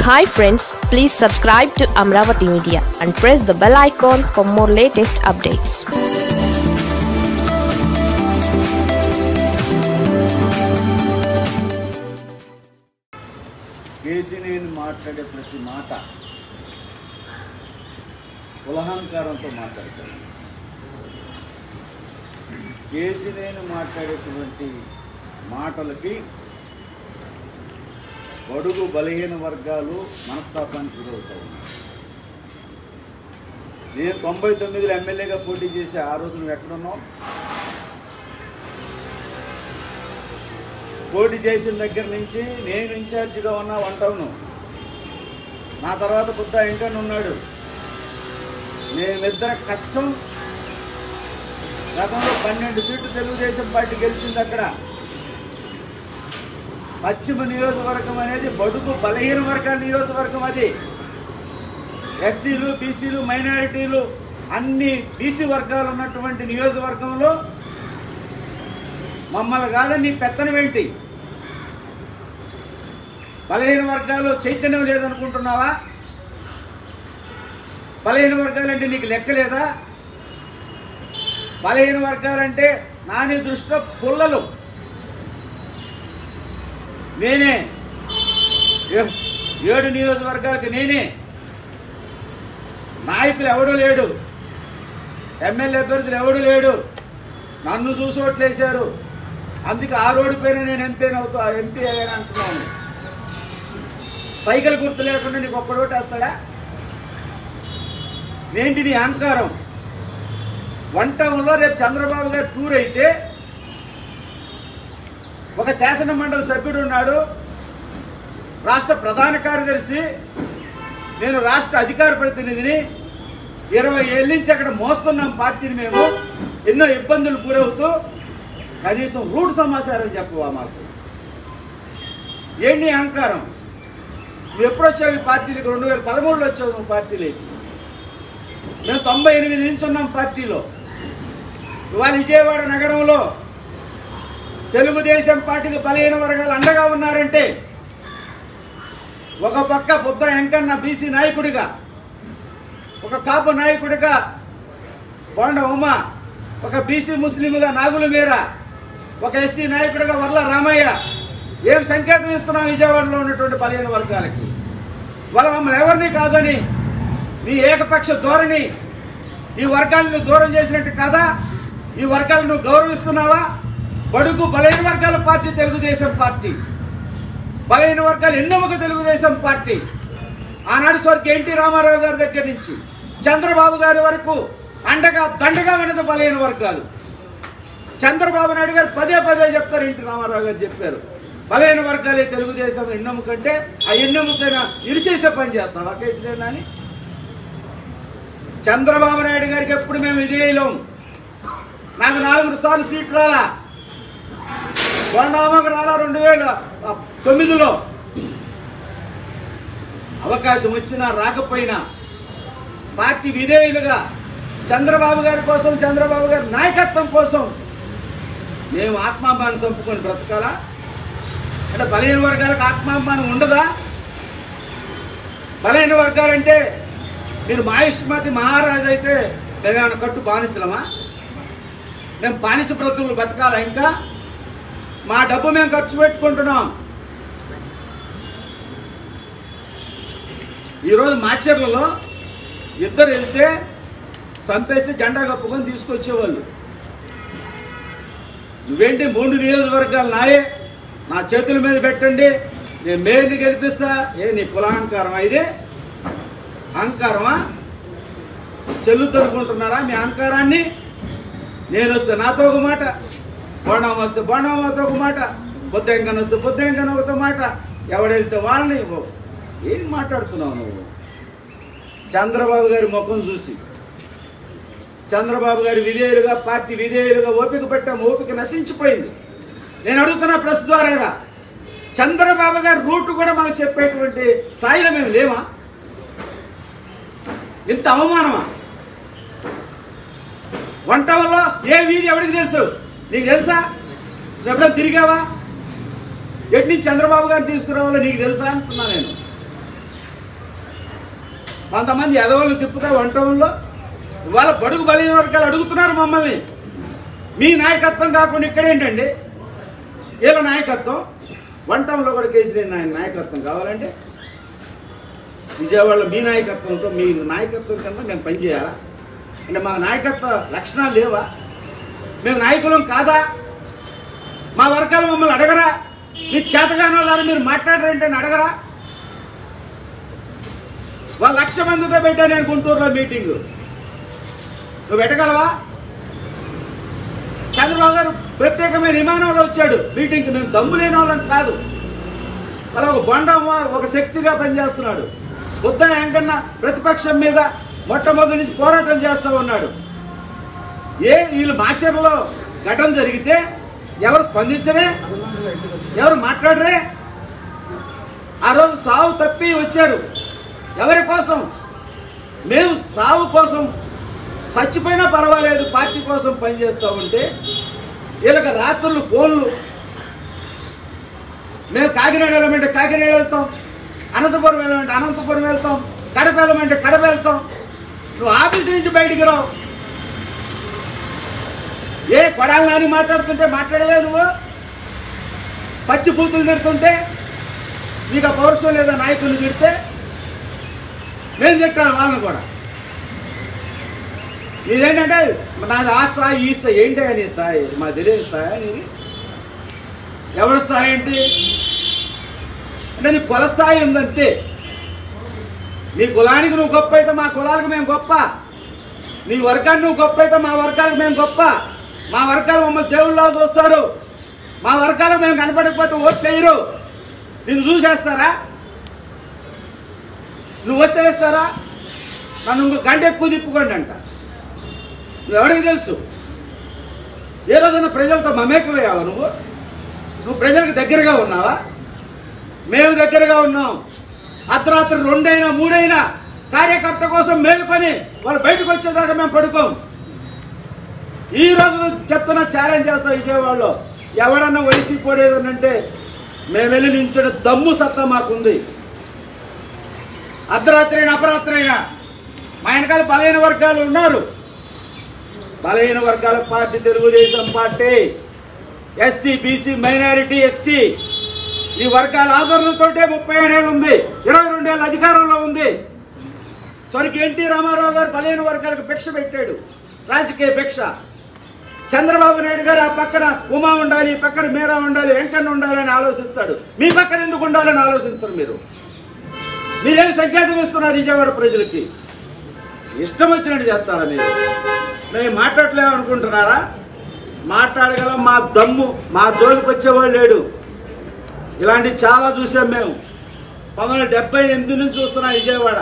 hi friends please subscribe to Amaravati media and press the bell icon for more latest updates Kesineni మాట్లాడే ప్రతి మాట కులహంకారంతో మాట్లాడతాడు కేసీనేని మాట్లాడేటువంటి మాటలకి బడుగు బలహీన వర్గాలు మనస్తాపానికి గురవుతా ఉన్నాయి నేను తొంభై తొమ్మిదిలో ఎమ్మెల్యేగా పోటీ చేసి ఆ రోజు నువ్వు ఎక్కడున్నావు పోటీ చేసిన దగ్గర నుంచి నేను ఇన్ఛార్జిగా ఉన్నా వన్ టౌన్ నా తర్వాత బుద్ధ వెంకన్న ఉన్నాడు మేమిద్దర కష్టం గతంలో పన్నెండు సీట్లు తెలుగుదేశం పార్టీ గెలిచింది అక్కడ పశ్చిమ నియోజకవర్గం అనేది బడుగు బలహీన వర్గాల నియోజకవర్గం అది ఎస్సీలు బీసీలు మైనారిటీలు అన్ని బీసీ వర్గాలు ఉన్నటువంటి నియోజకవర్గంలో మమ్మల్ని కాదని పెత్తనం ఏంటి బలహీన వర్గాలు చైతన్యం లేదనుకుంటున్నావా బలహీన వర్గాలంటే నీకు లెక్క లేదా బలహీన వర్గాలంటే నాని దృష్టిలో పుల్లలు నేనే ఏ- ఏడు నియోజకవర్గాలకి నేనే నాయకులు ఎవడూ లేడు ఎమ్మెల్యే అభ్యర్థులు ఎవడు లేడు నన్ను చూసి ఓట్లేశారు అందుకే ఆ రోడ్డు పైన నేను ఎంపీ అవుతా ఎంపీ అయ్యాను అంటున్నాను సైకిల్ గుర్తు లేకుండా నీకు ఒక్క ఓటు వేస్తాడా ఏంటి నీ అహంకారం వన్ టౌన్లో రేపు చంద్రబాబు గారు టూర్ అయితే ఒక శాసన మండలి సభ్యుడు ఉన్నాడు రాష్ట్ర ప్రధాన కార్యదర్శి నేను రాష్ట్ర అధికార ప్రతినిధిని ఇరవై ఏళ్ళ నుంచి అక్కడ మోస్తున్నాం పార్టీని మేము ఎన్నో ఇబ్బందులు గురవుతూ కనీసం రూట్ సమాచారం చెప్పవా మాకు ఏంటి నీ అహంకారం నువ్వు ఎప్పుడు వచ్చావు ఈ పార్టీలకు రెండు వేల పదమూడులో వచ్చావు నువ్వు పార్టీలోకి మేము తొంభై ఎనిమిది నుంచి ఉన్నాం పార్టీలో ఇవాళ విజయవాడ నగరంలో తెలుగుదేశం పార్టీకి బలహీన వర్గాలు అండగా ఉన్నారంటే ఒక పక్క బుద్ధ వెంకన్న బీసీ నాయకుడిగా ఒక కాపు నాయకుడిగా బోండ ఉమా ఒక బీసీ ముస్లింగా నాగుల మీర ఒక ఎస్సీ నాయకుడిగా వర్ల రామయ్య ఏం సంకేతం ఇస్తున్నాం విజయవాడలో ఉన్నటువంటి బలహీన వర్గాలకి వాళ్ళ మమ్మల్ని ఎవరిని కాదని నీ ఏకపక్ష ధోరణి ఈ వర్గాలను దూరం చేసినట్టు కాదా ఈ వర్గాలను నువ్వు గౌరవిస్తున్నావా బడుగు బలహీన వర్గాల పార్టీ తెలుగుదేశం పార్టీ బలహీన వర్గాలు ఎన్నోముక తెలుగుదేశం పార్టీ ఆనాడు స్వర్గ ఎన్టీ రామారావు గారి దగ్గర నుంచి చంద్రబాబు గారి వరకు అండగా దండగా ఉన్నది బలహీన వర్గాలు చంద్రబాబు నాయుడు గారు పదే పదే చెప్తారు ఎన్టీ రామారావు గారు చెప్పారు బలహీన వర్గాలే తెలుగుదేశం ఎన్నెముకంటే ఆ ఎన్నెముకైనా ఇరిసేసే పని చేస్తాం ఆ కేసులేనా అని చంద్రబాబు నాయుడు గారికి ఎప్పుడు మేము విధేయులం నాకు నాలుగు సార్లు సీట్ రాలా కొండామకు రాలా రెండు వేల ఆ, తొమ్మిదిలో అవకాశం వచ్చినా రాకపోయినా పార్టీ విధేయులుగా చంద్రబాబు గారి కోసం చంద్రబాబు గారి నాయకత్వం కోసం మేము ఆత్మాభిమానం చంపుకొని బ్రతకాలా అంటే బలహీన వర్గాలకు ఆత్మాభిమానం ఉండదా బలహీన వర్గాలంటే మీరు మహేష్మతి మహారాజు అయితే మేమేమైనా కట్టు బానిసలమా మేము బానిస బ్రతుకులు బతకాలా ఇంకా మా డబ్బు మేము ఖర్చు పెట్టుకుంటున్నాం ఈరోజు మాచర్లలో ఇద్దరు వెళ్తే చంపేసి జెండా కప్పుకొని తీసుకొచ్చేవాళ్ళు నువ్వేంటి మూడు నియోజకవర్గాలు నాయే నా చేతుల మీద పెట్టండి నేను మేయర్ని గెలిపిస్తా ఏ నీ కులాహంకారమా ఇది అహంకారమా చెల్లుతనుకుంటున్నారా మీ అహంకారాన్ని నేను వస్తే నాతో ఒక మాట బోండం వస్తే బోండంతో ఒక మాట బుద్ధంకన వస్తే బుద్ధంకన ఒక మాట ఎవడెళ్తే వాళ్ళని ఓ, ఏం మాట్లాడుతున్నావు నువ్వు చంద్రబాబు గారి ముఖం చూసి చంద్రబాబు గారి విధేయులుగా పార్టీ విధేయులుగా ఓపిక పెట్టాం ఓపిక నశించిపోయింది నేను అడుగుతున్న ప్రెస్ ద్వారాగా చంద్రబాబు గారి రూట్ కూడా మాకు చెప్పేటువంటి స్థాయిలో మేము లేమా ఇంత అవమానమా వన్ టౌన్లో ఏ వీధి ఎవరికి తెలుసు నీకు తెలుసా నువ్వు ఎప్పుడైనా తిరిగావా ఎటు నుంచి చంద్రబాబు గారిని తీసుకురావాలో నీకు తెలుసా అంటున్నా నేను కొంతమంది ఎదవలు తిప్పుతా వంటంలో ఇవాళ బడుగు బలహీన వర్గాలు అడుగుతున్నారు మమ్మల్ని మీ నాయకత్వం కాకుండా ఇక్కడేంటండి వీళ్ళ నాయకత్వం వంటంలో కూడా కేసీఆర్ నాయన నాయకత్వం కావాలంటే విజయవాడలో మీ నాయకత్వంతో మీ నాయకత్వం కింద మేము పనిచేయాలా అంటే మా నాయకత్వ లక్షణాలు లేవా మేము నాయకులం కాదా మా వర్గాలు మమ్మల్ని అడగరా మీ చేతగాని వాళ్ళని మీరు మాట్లాడరేంటని అడగరా వాళ్ళ లక్ష మందితో పెట్టా నేను గుంటూరులో మీటింగ్ నువ్వు పెట్టగలవా చంద్రబాబు గారు ప్రత్యేకమైన విమానంలో వచ్చాడు మీటింగ్కి మేము దమ్ము లేని వాళ్ళం కాదు వాళ్ళ ఒక బొండం ఒక శక్తిగా పనిచేస్తున్నాడు బుద్ధ వెంకన్న ప్రతిపక్షం మీద మొట్టమొదటి నుంచి పోరాటం చేస్తూ ఉన్నాడు ఏ వీళ్ళు మాచర్లో ఘటన జరిగితే ఎవరు స్పందించరే ఎవరు మాట్లాడరే ఆ రోజు సావు తప్పి వచ్చారు ఎవరి కోసం మేము సావు కోసం చచ్చిపోయినా పర్వాలేదు పార్టీ కోసం పనిచేస్తూ ఉంటే వీళ్ళకి రాత్రులు ఫోన్లు మేము కాకినాడ వెళ్ళమంటే కాకినాడ వెళ్తాం అనంతపురం వెళ్ళమంటే అనంతపురం వెళ్తాం కడప వెళ్ళమంటే కడప వెళ్తాం నువ్వు ఆఫీస్ నుంచి బయటికి రావు ఏ కొడాలి నాని మాట్లాడుతుంటే మాట్లాడవే నువ్వు పచ్చి బూతులు తిడుతుంటే నీకు ఆ పౌరుషం లేదా నాయకులు తిడితే నేను తిట్టాను వాళ్ళని కూడా ఇదేంటంటే నాది ఆ స్థాయి ఈ స్థాయి ఏంటి అని స్థాయి మా తెలియని స్థాయి నీది ఎవరి స్థాయి ఏంటి అంటే నీ కుల స్థాయి ఉందంతే నీ కులానికి నువ్వు గొప్ప అయితే మా కులాలకు మేము గొప్ప నీ వర్గాన్ని నువ్వు గొప్ప అయితే మా వర్గాలకు మేము గొప్ప మా వర్గాలు మమ్మల్ని దేవుళ్ళ చూస్తారు మా వర్గాలకు మేము కనపడకపోతే ఓట్లు వేయరు నిన్ను చూసేస్తారా నువ్వు వస్తే వేస్తారా నన్ను ఇంకో గంట ఎక్కువ తిప్పుకోండి అంట నువ్వు ఎవరికి తెలుసు ఏ రోజైనా ప్రజలతో మమేకమయ్యావా నువ్వు నువ్వు ప్రజలకు దగ్గరగా ఉన్నావా మేము దగ్గరగా ఉన్నాం అర్ధరాత్రి రెండైనా మూడైనా కార్యకర్త కోసం మేలుకొని వాళ్ళు బయటకు వచ్చేదాకా మేము పడుకోం ఈ రోజు చెప్తున్నా ఛాలెంజ్ చేస్తాం విజయవాడలో ఎవడన్నా వయసు పోడేదనంటే మేము వెళ్ళి నించిన దమ్ము సత్తా మాకుంది అర్ధరాత్రి అయినా అపరాత్రి అయినా మా వెనకాల బలహీన వర్గాలు ఉన్నారు బలహీన వర్గాల party Telugu Desam party SC BC minority ST ఈ వర్గాల ఆదరణతోటే ముప్పై ఏడేళ్ళు ఉంది ఇరవై రెండేళ్ళ అధికారంలో ఉంది సరికి ఎన్టీ రామారావు గారు బలహీన వర్గాలకు భిక్ష పెట్టాడు రాజకీయ భిక్ష చంద్రబాబు నాయుడు గారు ఆ పక్కన ఉమా ఉండాలి ఈ పక్కన మీరా ఉండాలి వెంకన్న ఉండాలని ఆలోచిస్తాడు మీ పక్కన ఎందుకు ఉండాలని ఆలోచించరు మీరు మీరేం సంకేతం ఇస్తున్నారు విజయవాడ ప్రజలకి ఇష్టం వచ్చినట్టు చేస్తారా మీరు మేము మాట్లాడలేము అనుకుంటున్నారా మాట్లాడగలం మా దమ్ము మా జోలికి వచ్చేవాడు లేడు ఇలాంటి చాలా చూసాం మేము పంతొమ్మిది వందల డెబ్బై ఎనిమిది నుంచి చూస్తున్నాం విజయవాడ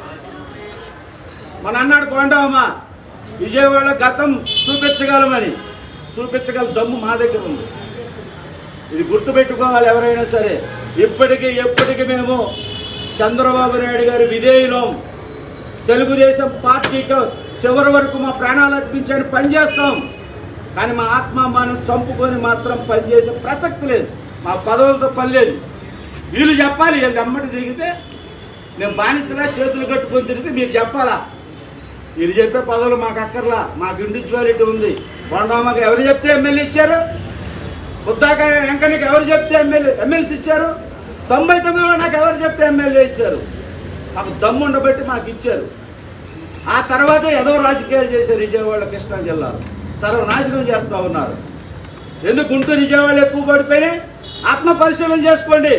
మన అన్నాడు కొండమ్మ విజయవాడ గతం చూపించగలమని చూపించగల దమ్ము మా దగ్గర ఉంది ఇది గుర్తుపెట్టుకోవాలి ఎవరైనా సరే ఇప్పటికీ ఎప్పటికీ మేము చంద్రబాబు నాయుడు గారి విధేయులం తెలుగుదేశం పార్టీకి చివరి వరకు మా ప్రాణాలు అర్పించని పనిచేస్తాం కానీ మా ఆత్మ మనం చంపుకొని మాత్రం పనిచేసే ప్రసక్తి లేదు మా పదవులతో పని లేదు వీళ్ళు చెప్పాలి వీళ్ళు అమ్మటి తిరిగితే మేము బానిసలా చేతులు కట్టుకొని తిరిగితే మీరు చెప్పాలా వీళ్ళు చెప్పే పదవులు మాకు అక్కర్లా మాకు ఇండివిజువాలిటీ ఉంది కొండమ్మకి ఎవరు చెప్తే ఎమ్మెల్యే ఇచ్చారు బుద్ధాక వెంకన్నకి ఎవరు చెప్తే ఎమ్మెల్యే ఎమ్మెల్సీ ఇచ్చారు తొంభై తొమ్మిదిలో నాకు ఎవరు చెప్తే ఎమ్మెల్యే ఇచ్చారు మాకు దమ్ము ఉండబట్టి మాకు ఇచ్చారు ఆ తర్వాతే ఏదో రాజకీయాలు చేశారు విజయవాడ కృష్ణా జిల్లాలో సర్వనాశనం చేస్తూ ఉన్నారు ఎందుకు గుంటూరు విజయవాడ ఎక్కువ పడిపోయినాయి ఆత్మ పరిశీలన చేసుకోండి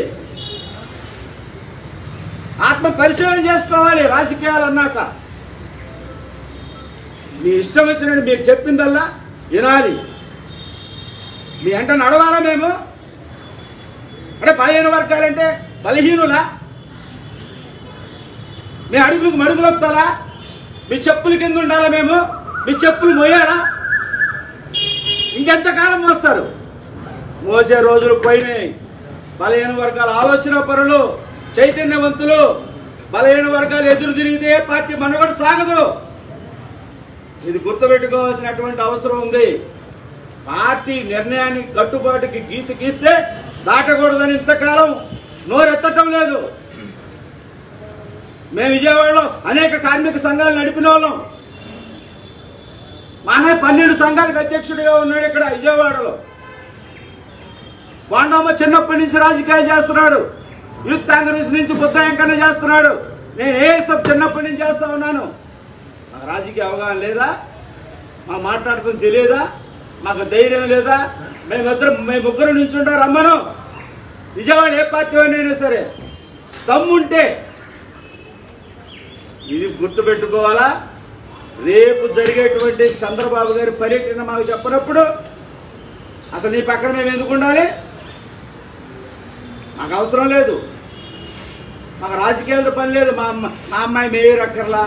ఆత్మ పరిశీలన చేసుకోవాలి రాజకీయాలు అన్నాక మీ ఇష్టం వచ్చినట్టు మీకు చెప్పిందల్లా వినాలి మీ అంట నడవాలా మేము అంటే బలహీన వర్గాలంటే బలహీనులా మీ అడుగులకు మడుగులు వస్తాలా మీ చెప్పుల కింద ఉండాలా మేము మీ చెప్పులు మోయాలా ఇంకెంతకాలం మోస్తారు మోసే రోజులు పోయినాయి బలహీన వర్గాల ఆలోచన పరులు చైతన్యవంతులు బలహీన వర్గాలు ఎదురు తిరిగితే పార్టీ మనుగడ సాగదు ఇది గుర్తుపెట్టుకోవాల్సినటువంటి అవసరం ఉంది పార్టీ నిర్ణయాన్ని కట్టుబాటుకి గీత గీస్తే దాటకూడదని ఇంతకాలం నోరెత్తటం లేదు మేము విజయవాడలో అనేక కార్మిక సంఘాలు నడిపిన వాళ్ళం మా అన్నయ్య పన్నెండు సంఘాలకు అధ్యక్షుడిగా ఉన్నాడు ఇక్కడ విజయవాడలో వాండమ్మ చిన్నప్పటి నుంచి రాజకీయాలు చేస్తున్నాడు యూత్ కాంగ్రెస్ నుంచి బుద్ధాయంకన్నా చేస్తున్నాడు నేను ఏ సబ్ చిన్నప్పటి నుంచి చేస్తా ఉన్నాను నాకు రాజకీయ అవగాహన లేదా మా మాట్లాడుతుంది తెలియదా మాకు ధైర్యం లేదా మేమిద్దరం మేము ముగ్గురు నిల్చుంటారు రమ్మను విజయవాడ ఏ పార్టీ అయినా సరే దమ్ముంటే ఇది గుర్తుపెట్టుకోవాలా రేపు జరిగేటువంటి చంద్రబాబు గారి పర్యటన మాకు చెప్పినప్పుడు అసలు నీ పక్కన మేము ఎందుకు ఉండాలి మాకు అవసరం లేదు మాకు రాజకీయాలతో పని లేదు మా అమ్మ మా అమ్మాయి మేయర్ అక్కర్లా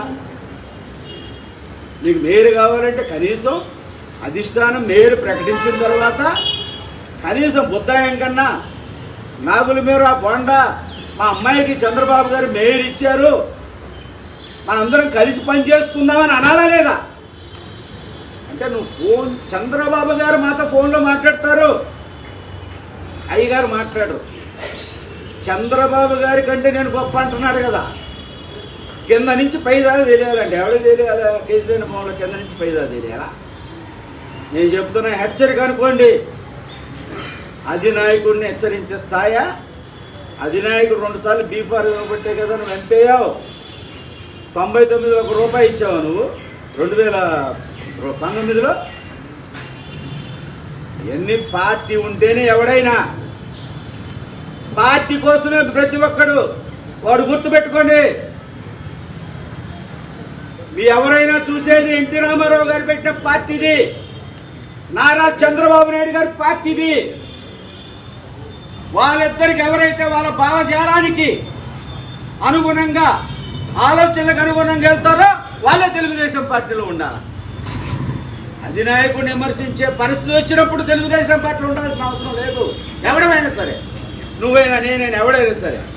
నీకు మేయర్ కావాలంటే కనీసం అధిష్టానం మేయర్ ప్రకటించిన తర్వాత కనీసం బుద్ధాయం కన్నా నాగుల మీద ఆ బొండ మా అమ్మాయికి చంద్రబాబు గారు మేయర్ ఇచ్చారు మనందరం కలిసి పని చేసుకుందామని అనాలా లేదా అంటే నువ్వు ఫోన్ చంద్రబాబు గారు మాతో ఫోన్లో మాట్లాడతారు అయ్యగారు మాట్లాడు చంద్రబాబు గారి కంటే నేను గొప్ప అంటున్నాడు కదా కింద నుంచి పై దాకా తెలియాలండి ఎవరికి తెలియాలి కేసీఆర్ ఫోన్లో కింద నుంచి పై దాకా తెలియాలా నేను చెప్తున్నా హెచ్చరిక అనుకోండి అధినాయకుడిని హెచ్చరించే స్థాయా అధినాయకుడు రెండుసార్లు బీఫార్ ఇవ్వబట్టే కదా నువ్వు ఎంపేయావు తొంభై తొమ్మిదిలో ఒక రూపాయి ఇచ్చావు నువ్వు రెండు వేల పంతొమ్మిదిలో ఎన్ని పార్టీ ఉంటేనే ఎవడైనా పార్టీ కోసమే ప్రతి ఒక్కడు వాడు గుర్తుపెట్టుకోండి మీ ఎవరైనా చూసేది ఎన్టీ రామారావు గారు పెట్టిన పార్టీది నారా చంద్రబాబు నాయుడు గారి పార్టీది వాళ్ళిద్దరికి ఎవరైతే వాళ్ళ భావజాలానికి అనుగుణంగా ఆలోచనలకు అనుగుణంగా వెళ్తారో వాళ్ళే తెలుగుదేశం పార్టీలో ఉండాలి అధినాయకుడిని విమర్శించే పరిస్థితి వచ్చినప్పుడు తెలుగుదేశం పార్టీలో ఉండాల్సిన అవసరం లేదు ఎవడమైనా సరే నువ్వైనా నేనైనా ఎవడైనా సరే